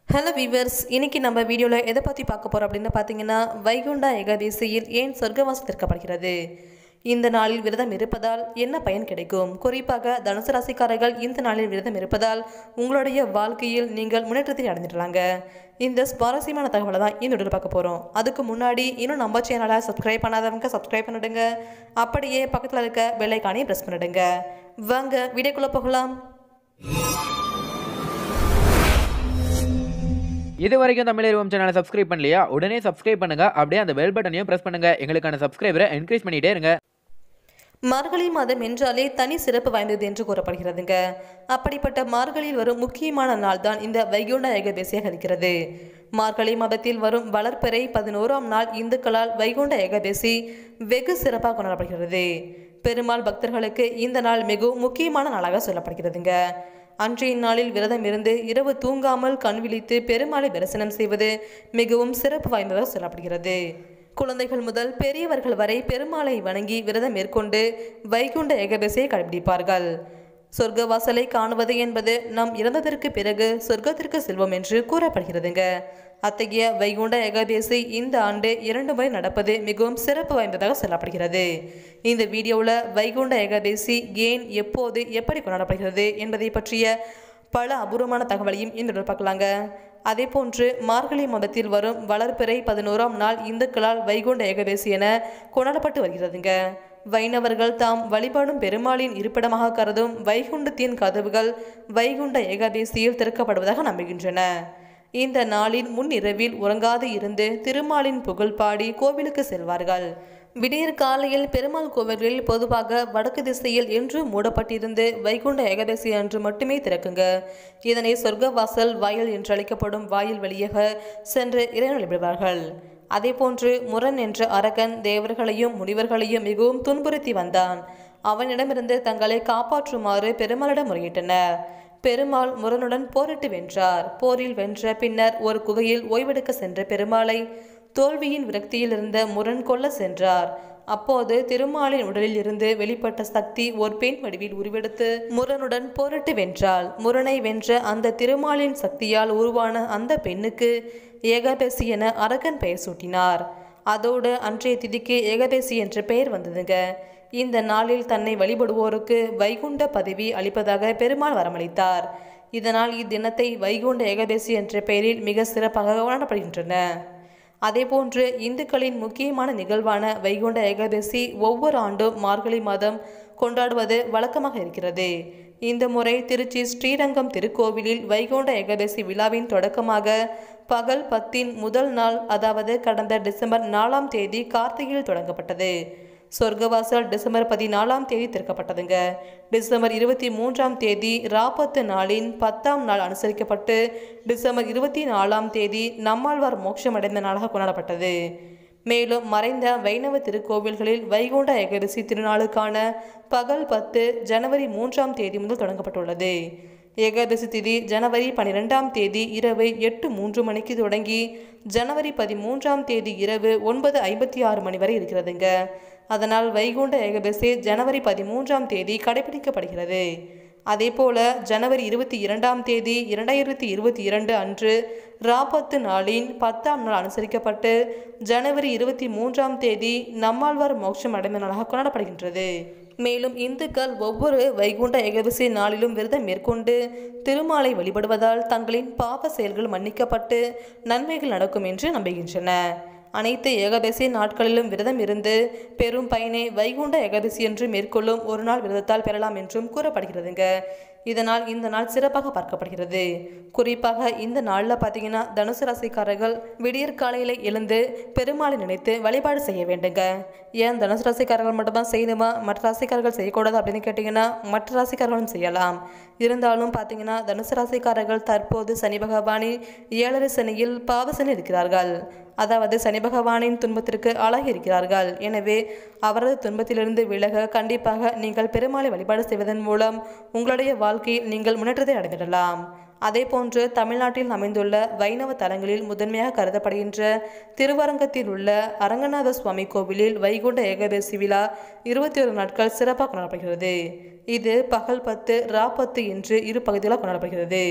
hello viewers இன்னைக்கு நம்ம வீடியோவில் எதை பற்றி பார்க்க போகிறோம் அப்படின்னு பார்த்தீங்கன்னா வைகுண்டா ஏகாதேசியில் ஏன் சொர்க்கவாசம் திறக்கப்படுகிறது இந்த நாளில் விரதம் இருப்பதால் என்ன பயன் கிடைக்கும் குறிப்பாக தனுசு ராசிக்காரர்கள் இந்த நாளில் விரதம் இருப்பதால் உங்களுடைய வாழ்க்கையில் நீங்கள் முன்னேற்றத்தை அடைஞ்சிடலாங்க இந்த சுவாரஸ்யமான தகவலை தான் இந்த வீடியோவில் பார்க்க போகிறோம் அதுக்கு முன்னாடி இன்னும் நம்ம சேனலை சப்ஸ்கிரைப் பண்ணாதவங்க சப்ஸ்கிரைப் பண்ணிடுங்க அப்படியே பக்கத்தில் இருக்க பெல்லைக்கானையும் ப்ரெஸ் பண்ணிடுங்க வாங்க வீடியோக்குள்ளே போகலாம் இது வரைக்கும் தமிழ் சேனலை சப்ஸ்கிரைப் பண்ணலையா உடனே சப்ஸ்கிரைப் பண்ணுங்க அப்படியே அந்த பெல் பட்டனையும் பிரஸ் பண்ணுங்க எங்களுக்கான சப்ஸ்கிரைபரை என்கரேஜ் பண்ணிட்டே இருங்க மார்கழி மாதம் என்றாலே தனி சிறப்பு வாய்ந்தது என்று கூறப்படுகிறதுங்க அப்படிப்பட்ட மார்கழியில் வரும் முக்கியமான நாள் தான் இந்த வைகுண்ட ஏகாதசியாக இருக்கிறது மார்கழி மாதத்தில் வரும் வளர்ப்பிறை பதினோராம் நாள் இந்துக்களால் வைகுண்ட ஏகாதசி வெகு சிறப்பாக கொண்டாடப்படுகிறது பெருமாள் பக்தர்களுக்கு இந்த நாள் மிகவும் முக்கியமான நாளாக சொல்லப்படுகிறதுங்க அன்றைய நாளில் விரதம் இருந்து இரவு தூங்காமல் கண் விழித்து பெருமாளை தரிசனம் செய்வது மிகவும் சிறப்பு வாய்ந்ததாக சொல்லப்படுகிறது குழந்தைகள் முதல் பெரியவர்கள் வரை பெருமாளை வணங்கி விரதம் மேற்கொண்டு வைகுண்ட ஏகாதசியை கடைபிடிப்பார்கள் சொர்க்க வாசலை காணுவது என்பது நாம் இறந்ததற்கு பிறகு சொர்க்கத்திற்கு செல்வோம் என்று கூறப்படுகிறதுங்க அத்தகைய வைகுண்ட ஏகாதசி இந்த ஆண்டு இரண்டு முறை நடப்பது மிகவும் சிறப்பு வாய்ந்ததாக சொல்லப்படுகிறது இந்த வீடியோவில் வைகுண்ட ஏகாதசி ஏன் எப்போது எப்படி கொண்டாடப்படுகிறது என்பதை பற்றிய பல அபூர்வமான தகவலையும் இந்த வீடியோவில் பார்க்கலாங்க அதே போன்று மார்கழி மாதத்தில் வரும் வளர்பிறை பதினோராம் நாள் இந்துக்களால் வைகுண்ட ஏகாதசி என கொண்டாடப்பட்டு வருகிறதுங்க வைணவர்கள் தாம் வழிபாடும் பெருமாளின் இருப்பிடமாக கருதும் வைகுண்டத்தின் கதவுகள் வைகுண்ட ஏகாதசியில் திறக்கப்படுவதாக நம்புகின்றன இந்த நாளின் முன்னிரவில் உறங்காது இருந்து திருமாலின் புகழ் பாடி கோவிலுக்கு செல்வார்கள் விடியற் காலையில் பெருமாள் கோவில்களில் பொதுவாக வடக்கு திசையில் என்று மூடப்பட்டிருந்து வைகுண்ட ஏகாதசி அன்று மட்டுமே திறக்குங்க இதனை சொர்க்கவாசல் வாயில் என்று அழைக்கப்படும் வாயில் வழியாக சென்று இறைவன் வழிபடுவார்கள் அதேபோன்று முரண் என்ற அரக்கன் தேவர்களையும் முனிவர்களையும் மிகவும் துன்புறுத்தி வந்தான் அவனிடமிருந்து தங்களை காப்பாற்றுமாறு பெருமாளிடம் முறையிட்டனர் பெருமாள் முரனுடன் போரிட்டு வென்றார் போரில் வென்ற பின்னர் ஒரு குகையில் ஓய்வெடுக்க சென்ற பெருமாளை தோல்வியின் விரக்தியில் இருந்த முரண் கொல்ல சென்றார் அப்போது திருமாலின் உடலில் இருந்து வெளிப்பட்ட சக்தி ஒரு பெண் வடிவில் உருவெடுத்து முரனுடன் போரிட்டு வென்றாள் முரனை வென்ற அந்த திருமாலின் சக்தியால் உருவான அந்த பெண்ணுக்கு ஏகாதசி என அரக்கன் பெயர் சூட்டினார் அதோடு அன்றைய திதிக்கு ஏகாதசி என்ற பெயர் வந்ததுங்க இந்த நாளில் தன்னை வழிபடுவோருக்கு வைகுண்ட பதவி அளிப்பதாக பெருமாள் வரமளித்தார் இதனால் இத்தினத்தை வைகுண்ட ஏகாதசி என்ற பெயரில் மிக சிறப்பாக கொண்டாடப்படுகின்றன அதேபோன்று இந்துக்களின் முக்கியமான நிகழ்வான வைகுண்ட ஏகாதசி ஒவ்வொரு ஆண்டும் மார்கழி மாதம் கொண்டாடுவது வழக்கமாக இருக்கிறது இந்த முறை திருச்சி ஸ்ரீரங்கம் திருக்கோவிலில் வைகுண்ட ஏகாதசி விழாவின் தொடக்கமாக பகல் பத்தின் முதல் நாள் அதாவது கடந்த டிசம்பர் நாலாம் தேதி கார்த்திகையில் தொடங்கப்பட்டது சொர்க்கவாசல் டிசம்பர் பதினாலாம் தேதி திறக்கப்பட்டதுங்க டிசம்பர் இருபத்தி மூன்றாம் தேதி ராபத்து நாளின் பத்தாம் நாள் அனுசரிக்கப்பட்டு டிசம்பர் இருபத்தி நாலாம் தேதி நம்மாழ்வார் மோட்சம் அடைந்த நாளாக கொண்டாடப்பட்டது மேலும் மறைந்த வைணவ திருக்கோவில்களில் வைகுண்ட ஏகாதசி திருநாளுக்கான பகல் பத்து ஜனவரி மூன்றாம் தேதி முதல் தொடங்கப்பட்டுள்ளது ஏகாதசி திதி ஜனவரி பன்னிரெண்டாம் தேதி இரவு எட்டு மூன்று மணிக்கு தொடங்கி ஜனவரி பதிமூன்றாம் தேதி இரவு ஒன்பது ஐம்பத்தி ஆறு மணி வரை இருக்கிறதுங்க அதனால் வைகுண்ட ஏகாதசி ஜனவரி பதிமூன்றாம் தேதி கடைபிடிக்கப்படுகிறது அதேபோல ஜனவரி இருபத்தி இரண்டாம் தேதி இரண்டாயிரத்தி இருபத்தி இரண்டு அன்று ராபத்து நாளின் பத்தாம் நாள் அனுசரிக்கப்பட்டு ஜனவரி இருபத்தி மூன்றாம் தேதி நம்மாழ்வார் மோட்சம் அடைந்த நாளாக கொண்டாடப்படுகின்றது மேலும் இந்துக்கள் ஒவ்வொரு வைகுண்ட ஏகாதசி நாளிலும் விரதம் மேற்கொண்டு திருமாலை வழிபடுவதால் தங்களின் பாப செயல்கள் மன்னிக்கப்பட்டு நன்மைகள் நடக்கும் என்று நம்புகின்றன அனைத்து ஏகாதசி நாட்களிலும் விரதம் இருந்து பெரும் பயனை வைகுண்ட ஏகாதசி என்று மேற்கொள்ளும் ஒரு நாள் விரதத்தால் பெறலாம் என்றும் கூறப்படுகிறதுங்க இதனால் இந்த நாள் சிறப்பாக பார்க்கப்படுகிறது குறிப்பாக இந்த நாளில் பார்த்தீங்கன்னா தனுசு ராசிக்காரர்கள் விடியற் காலையில் எழுந்து பெருமாளை நினைத்து வழிபாடு செய்ய வேண்டுங்க ஏன் தனுசு ராசிக்காரர்கள் மட்டும்தான் செய்யணுமா மற்ற ராசிக்காரர்கள் செய்யக்கூடாது அப்படின்னு கேட்டிங்கன்னா மற்ற ராசிக்காரர்களும் செய்யலாம் இருந்தாலும் பார்த்தீங்கன்னா தனுசு ராசிக்காரர்கள் தற்போது சனி பகவானின் ஏழரை சனியில் பாவசனி இருக்கிறார்கள் அதாவது சனி பகவானின் துன்பத்திற்கு ஆளாகி இருக்கிறார்கள் எனவே அவரது துன்பத்திலிருந்து விலக கண்டிப்பாக நீங்கள் பெருமாளை வழிபாடு செய்வதன் மூலம் உங்களுடைய வாழ்க்கையில் நீங்கள் முன்னேற்றத்தை அடைந்திடலாம் அதே போன்று தமிழ்நாட்டில் அமைந்துள்ள வைணவ தலங்களில் முதன்மையாக கருதப்படுகின்ற திருவரங்கத்தில் உள்ள அரங்கநாத சுவாமி கோவிலில் வைகுண்ட ஏகாதசி விழா இருபத்தி ஒரு நாட்கள் சிறப்பாக கொண்டாடப்படுகிறது இது பகல் பத்து ரா பத்து என்று இரு பகுதிகளாக கொண்டாடப்படுகிறது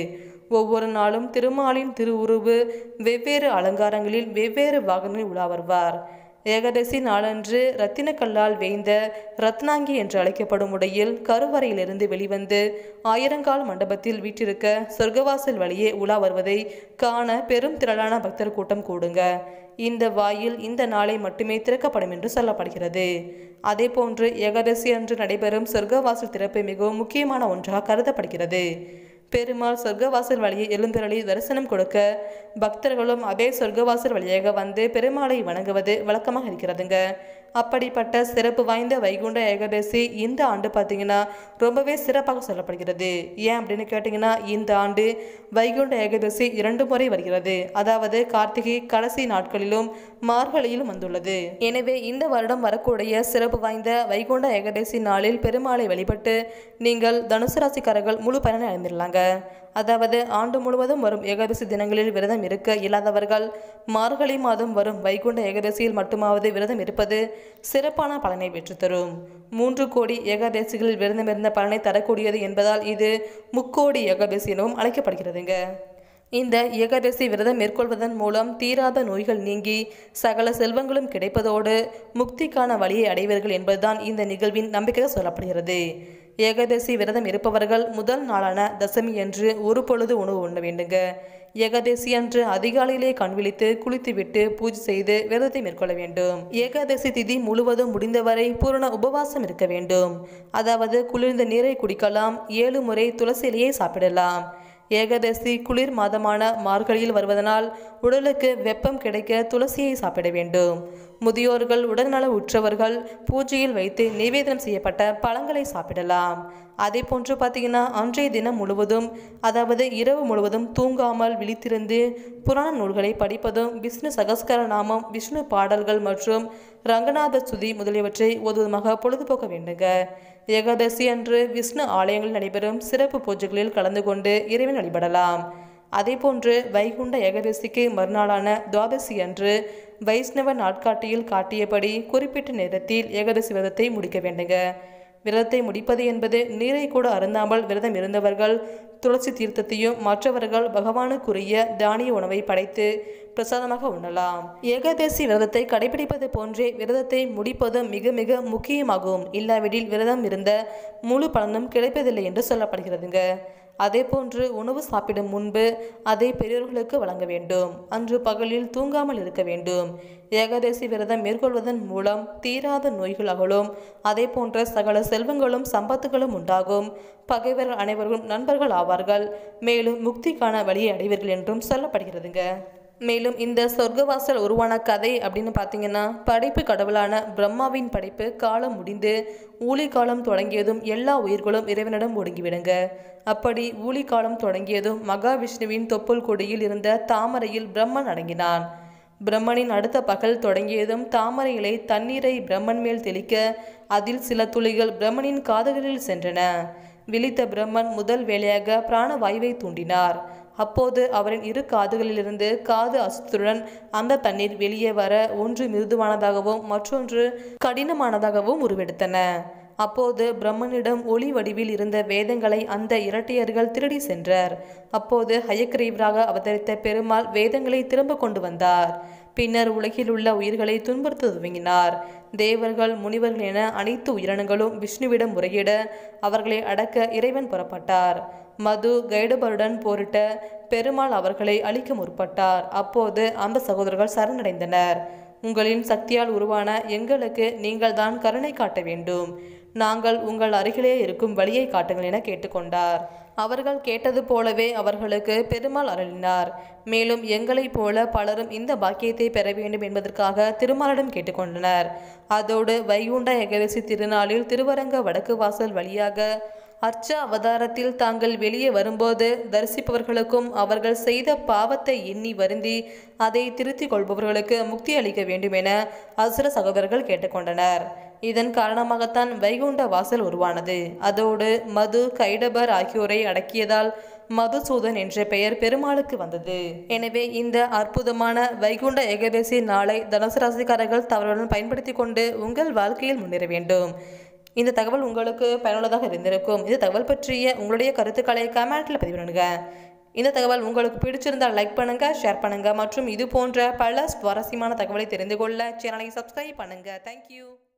ஒவ்வொரு நாளும் திருமாலின் திருவுருவு வெவ்வேறு அலங்காரங்களில் வெவ்வேறு வாகனங்களில் உலா வருவார் ஏகாதசி நாளன்று ரத்தினக்கல்லால் வேய்ந்த ரத்னாங்கி என்று அழைக்கப்படும் உடையில் கருவறையிலிருந்து வெளிவந்து ஆயிரங்கால் மண்டபத்தில் வீற்றிருக்க சொர்க்கவாசல் வழியே உலா வருவதை காண பெரும் திரளான பக்தர் கூட்டம் கூடுங்க இந்த வாயில் இந்த நாளை மட்டுமே திறக்கப்படும் என்று சொல்லப்படுகிறது அதேபோன்று ஏகாதசி அன்று நடைபெறும் சொர்க்கவாசல் திறப்பு மிகவும் முக்கியமான ஒன்றாக கருதப்படுகிறது பெருமாள் சொர்க்கவாசல் வழியை எழுந்தருளி தரிசனம் கொடுக்க பக்தர்களும் அதே சொர்க்கவாசல் வழியாக வந்து பெருமாளை வணங்குவது வழக்கமாக இருக்கிறதுங்க அப்படிப்பட்ட சிறப்பு வாய்ந்த வைகுண்ட ஏகாதசி இந்த ஆண்டு பார்த்தீங்கன்னா ரொம்பவே சிறப்பாக சொல்லப்படுகிறது ஏன் அப்படின்னு கேட்டிங்கன்னா இந்த ஆண்டு வைகுண்ட ஏகாதசி இரண்டு முறை வருகிறது அதாவது கார்த்திகை கடைசி நாட்களிலும் மார்கழியிலும் வந்துள்ளது எனவே இந்த வருடம் வரக்கூடிய சிறப்பு வாய்ந்த வைகுண்ட ஏகாதசி நாளில் பெருமாளை வழிபட்டு நீங்கள் தனுசு ராசிக்காரர்கள் முழு பயனை அடைந்துடலாங்க அதாவது ஆண்டு முழுவதும் வரும் ஏகாதசி தினங்களில் விரதம் இருக்க இயலாதவர்கள் மார்கழி மாதம் வரும் வைகுண்ட ஏகாதசியில் மட்டுமாவது விரதம் இருப்பது சிறப்பான பலனை பெற்றுத்தரும் மூன்று கோடி ஏகாதசிகளில் விரதம் இருந்த பலனை தரக்கூடியது என்பதால் இது முக்கோடி ஏகாதசி எனவும் அழைக்கப்படுகிறதுங்க இந்த ஏகாதசி விரதம் மேற்கொள்வதன் மூலம் தீராத நோய்கள் நீங்கி சகல செல்வங்களும் கிடைப்பதோடு முக்திக்கான வழியை அடைவீர்கள் என்பதுதான் இந்த நிகழ்வின் நம்பிக்கையாக சொல்லப்படுகிறது ஏகாதசி விரதம் இருப்பவர்கள் முதல் நாளான தசமி அன்று ஒரு பொழுது உணவு உண்ண வேண்டுங்க ஏகாதசி அன்று அதிகாலையிலே கண் விழித்து குளித்துவிட்டு பூஜை செய்து விரதத்தை மேற்கொள்ள வேண்டும் ஏகாதசி திதி முழுவதும் முடிந்தவரை பூரண உபவாசம் இருக்க வேண்டும் அதாவது குளிர்ந்த நீரை குடிக்கலாம் ஏழு முறை துளசி இலையை சாப்பிடலாம் ஏகாதசி குளிர் மாதமான மார்கழியில் வருவதனால் உடலுக்கு வெப்பம் கிடைக்க துளசியை சாப்பிட வேண்டும் முதியோர்கள் உடல்நல உற்றவர்கள் பூஜையில் வைத்து நிவேதனம் செய்யப்பட்ட பழங்களை சாப்பிடலாம் அதே போன்று பார்த்தீங்கன்னா அன்றைய தினம் முழுவதும் அதாவது இரவு முழுவதும் தூங்காமல் விழித்திருந்து புராண நூல்களை படிப்பதும் விஷ்ணு சகஸ்கர நாமம் விஷ்ணு பாடல்கள் மற்றும் ரங்கநாத ஸ்துதி முதலியவற்றை ஓதுவதுமாக பொழுதுபோக்க வேண்டுங்க ஏகாதசி அன்று விஷ்ணு ஆலயங்களில் நடைபெறும் சிறப்பு பூஜைகளில் கலந்து கொண்டு இறைவன் வழிபடலாம் அதேபோன்று வைகுண்ட ஏகாதசிக்கு மறுநாளான துவாதசி அன்று வைஷ்ணவ நாட்காட்டியில் காட்டியபடி குறிப்பிட்ட நேரத்தில் ஏகாதசி விரதத்தை முடிக்க வேண்டுங்க விரதத்தை முடிப்பது என்பது நீரை கூட அருந்தாமல் விரதம் இருந்தவர்கள் துளசி தீர்த்தத்தையும் மற்றவர்கள் பகவானுக்குரிய தானிய உணவை படைத்து பிரசாதமாக உண்ணலாம் ஏகாதசி விரதத்தை கடைபிடிப்பது போன்றே விரதத்தை முடிப்பதும் மிக மிக முக்கியமாகும் இல்லாவிடில் விரதம் இருந்த முழு பலனும் கிடைப்பதில்லை என்று சொல்லப்படுகிறதுங்க அதே போன்று உணவு சாப்பிடும் முன்பு அதை பெரியோர்களுக்கு வழங்க வேண்டும் அன்று பகலில் தூங்காமல் இருக்க வேண்டும் ஏகாதசி விரதம் மேற்கொள்வதன் மூலம் தீராத நோய்கள் அகலும் அதே போன்ற சகல செல்வங்களும் சம்பத்துகளும் உண்டாகும் பகைவர்கள் அனைவரும் நண்பர்கள் ஆவார்கள் மேலும் முக்திக்கான வழியை அடைவீர்கள் என்றும் சொல்லப்படுகிறதுங்க மேலும் இந்த சொர்க்கவாசல் உருவான கதை அப்படின்னு பார்த்தீங்கன்னா படைப்பு கடவுளான பிரம்மாவின் படைப்பு காலம் முடிந்து ஊழி காலம் தொடங்கியதும் எல்லா உயிர்களும் இறைவனிடம் ஒடுங்கிவிடுங்க அப்படி ஊழி காலம் தொடங்கியதும் மகாவிஷ்ணுவின் தொப்புள் கொடியில் இருந்த தாமரையில் பிரம்மன் அடங்கினான் பிரம்மனின் அடுத்த பகல் தொடங்கியதும் தாமரை இலை தண்ணீரை பிரம்மன் மேல் தெளிக்க அதில் சில துளிகள் பிரம்மனின் காதுகளில் சென்றன விழித்த பிரம்மன் முதல் வேலையாக பிராணவாயுவை தூண்டினார் அப்போது அவரின் இரு காதுகளிலிருந்து காது அசுத்துடன் அந்த தண்ணீர் வெளியே வர ஒன்று மிருதுவானதாகவும் மற்றொன்று கடினமானதாகவும் உருவெடுத்தன அப்போது பிரம்மனிடம் ஒளி வடிவில் இருந்த வேதங்களை அந்த இரட்டையர்கள் திருடி சென்றார் அப்போது ஹயக்ரீவராக அவதரித்த பெருமாள் வேதங்களை திரும்ப கொண்டு வந்தார் பின்னர் உலகில் உள்ள உயிர்களை துன்புறுத்த துவங்கினார் தேவர்கள் முனிவர்கள் என அனைத்து உயிரினங்களும் விஷ்ணுவிடம் முறையிட அவர்களை அடக்க இறைவன் புறப்பட்டார் மது கைடபருடன் போரிட்ட பெருமாள் அவர்களை அழிக்க முற்பட்டார் அப்போது அந்த சகோதரர்கள் சரணடைந்தனர் உங்களின் சக்தியால் உருவான எங்களுக்கு நீங்கள்தான் கருணை காட்ட வேண்டும் நாங்கள் உங்கள் அருகிலே இருக்கும் வழியை காட்டுங்கள் என கேட்டுக்கொண்டார் அவர்கள் கேட்டது போலவே அவர்களுக்கு பெருமாள் அருளினார் மேலும் எங்களைப் போல பலரும் இந்த பாக்கியத்தை பெற வேண்டும் என்பதற்காக திருமாலிடம் கேட்டுக்கொண்டனர் அதோடு வைகுண்ட ஏகாதசி திருநாளில் திருவரங்க வடக்கு வாசல் வழியாக அர்ச்ச அவதாரத்தில் தாங்கள் வெளியே வரும்போது தரிசிப்பவர்களுக்கும் அவர்கள் செய்த பாவத்தை எண்ணி வருந்தி அதை திருத்திக் கொள்பவர்களுக்கு முக்தி அளிக்க வேண்டும் என அசுர சகோதரர்கள் கேட்டுக்கொண்டனர் இதன் காரணமாகத்தான் வைகுண்ட வாசல் உருவானது அதோடு மது கைடபர் ஆகியோரை அடக்கியதால் மதுசூதன் என்ற பெயர் பெருமாளுக்கு வந்தது எனவே இந்த அற்புதமான வைகுண்ட ஏகாதசி நாளை தனுசு ராசிக்காரர்கள் தவறுடன் பயன்படுத்தி கொண்டு உங்கள் வாழ்க்கையில் முன்னேற வேண்டும் இந்த தகவல் உங்களுக்கு பயனுள்ளதாக இருந்திருக்கும் இந்த தகவல் பற்றிய உங்களுடைய கருத்துக்களை கமெண்ட்டில் பதிவு பண்ணுங்க இந்த தகவல் உங்களுக்கு பிடிச்சிருந்தால் லைக் பண்ணுங்க ஷேர் பண்ணுங்க மற்றும் இது போன்ற பல சுவாரஸ்யமான தகவலை தெரிந்து கொள்ள சேனலை சப்ஸ்கிரைப் பண்ணுங்க தேங்க்யூ